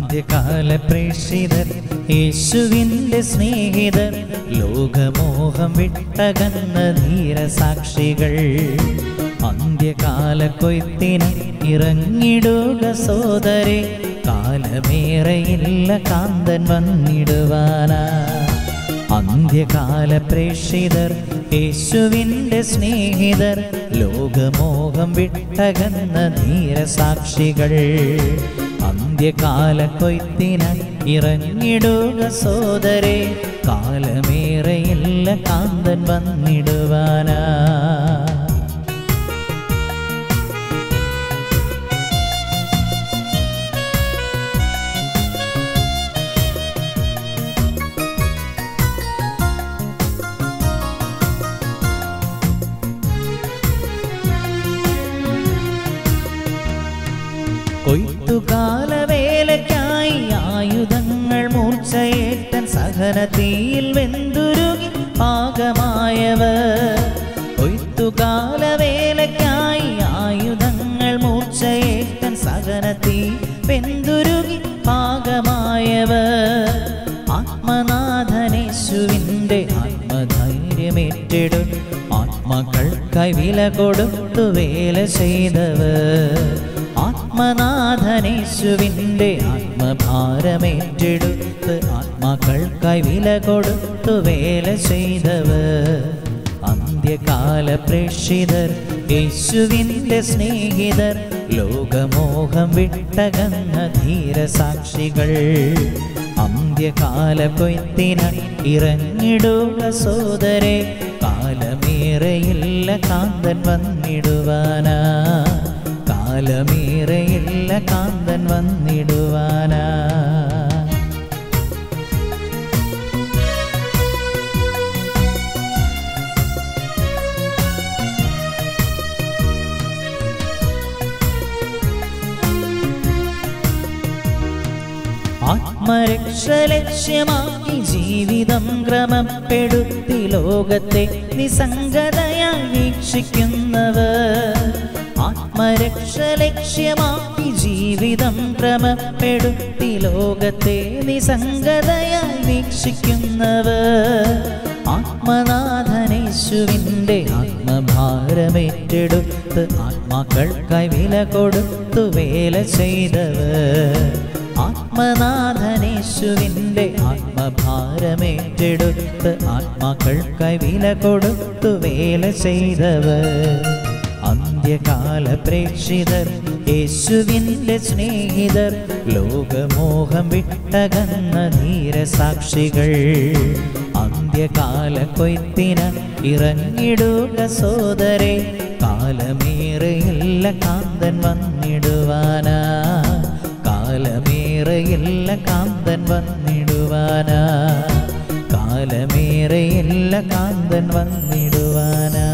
അന്ത്യകാല പ്രേക്ഷിതർ യേശുവിൻ്റെ സ്നേഹിതർ ലോകമോഹം വിട്ടകന്ന ധീരസാക്ഷികൾ അന്ത്യകാല കൊയ്ത്തിന് ഇറങ്ങിടുക സോദരെ കാലമേറെയില്ല കാന്തൻ വന്നിടുവാനാ അന്ത്യകാല പ്രേക്ഷിതർ യേശുവിൻ്റെ സ്നേഹിതർ ലോകമോഹം വിട്ടകന്ന ധീരസാക്ഷികൾ അന്ത്യകാല കൊയ്ത്തിന് ഇറങ്ങിടുക സോദരെ കാലമേറെയില്ല കാന്തൻ വന്നിടുവാനാ കൊയ്ത്തുകാല വേലയ്ക്കായി ആയുധങ്ങൾ മൂർച്ചയേറ്റൻ സഹനതീയിൽ വെന്തുരുകി പാകമായവർ കൊയ്ത്തുകാല വേലയ്ക്കായി ആയുധങ്ങൾ മൂർച്ചയേറ്റൻ സഹനത്തീ വെന്തുരുകി പാകമായവർ ആത്മനാഥനേശുവിൻ്റെ ആത്മധൈര്യമേറ്റെടു ആത്മകൾക്കായി വില കൊടുത്തു വേല ചെയ്തവർ ആത്മനാഥനേശുവിൻ്റെ ആത്മഭാരമേറ്റെടുത്ത് ആത്മാക്കൾക്കായി വില കൊടുത്തു വേല ചെയ്തവർ അന്ത്യകാല പ്രേക്ഷിതർ യേശുവിൻ്റെ സ്നേഹിതർ ലോകമോഹം വിട്ടകന്ന ധീരസാക്ഷികൾ അന്ത്യകാല കൊയ്ത്തിന് ഇറങ്ങിടുക സോദരെ കാലമേറെയില്ല കാന്തൻ വന്നിടുവാനാ കാലമേറെയില്ല കാന്തൻ വന്നിടുവാനാ ആത്മരക്ഷ ലക്ഷ്യമാക്കി ജീവിതം ക്രമപ്പെടുത്തി ലോകത്തെ നിസംഗതയായി വീക്ഷിക്കുന്നവർ ആത്മരക്ഷ ലക്ഷ്യമാക്കി ജീവിതം ക്രമപ്പെടുത്തി ലോകത്തെ നിസംഗതയായി വീക്ഷിക്കുന്നവർ ആത്മനാഥനേശുവിൻ്റെ ആത്മഭാരമേറ്റെടുത്ത് ആത്മാക്കൾക്കായി വില കൊടുത്തു വേല ചെയ്തവർ ആത്മനാഥനേശുവിൻ്റെ ആത്മഭാരമേറ്റെടുത്ത് ആത്മാക്കൾക്കായി വില കൊടുത്തു വേല ചെയ്തവർ അന്ത്യകാല പ്രേക്ഷിതർ യേശുവിൻ്റെ സ്നേഹിതർ ലോകമോഹം വിട്ടകന്ന ധീരസാക്ഷികൾ അന്ത്യകാല കൊയ്ത്തിന് ഇറങ്ങിടുക സോദരെ കാലമേറെയില്ല കാന്തൻ വന്നിടുവാനാ കാലമേറെയില്ല കാന്തൻ വന്നിടുവാനാ കാലമേറെയില്ല കാന്തൻ വന്നിടുവാനാ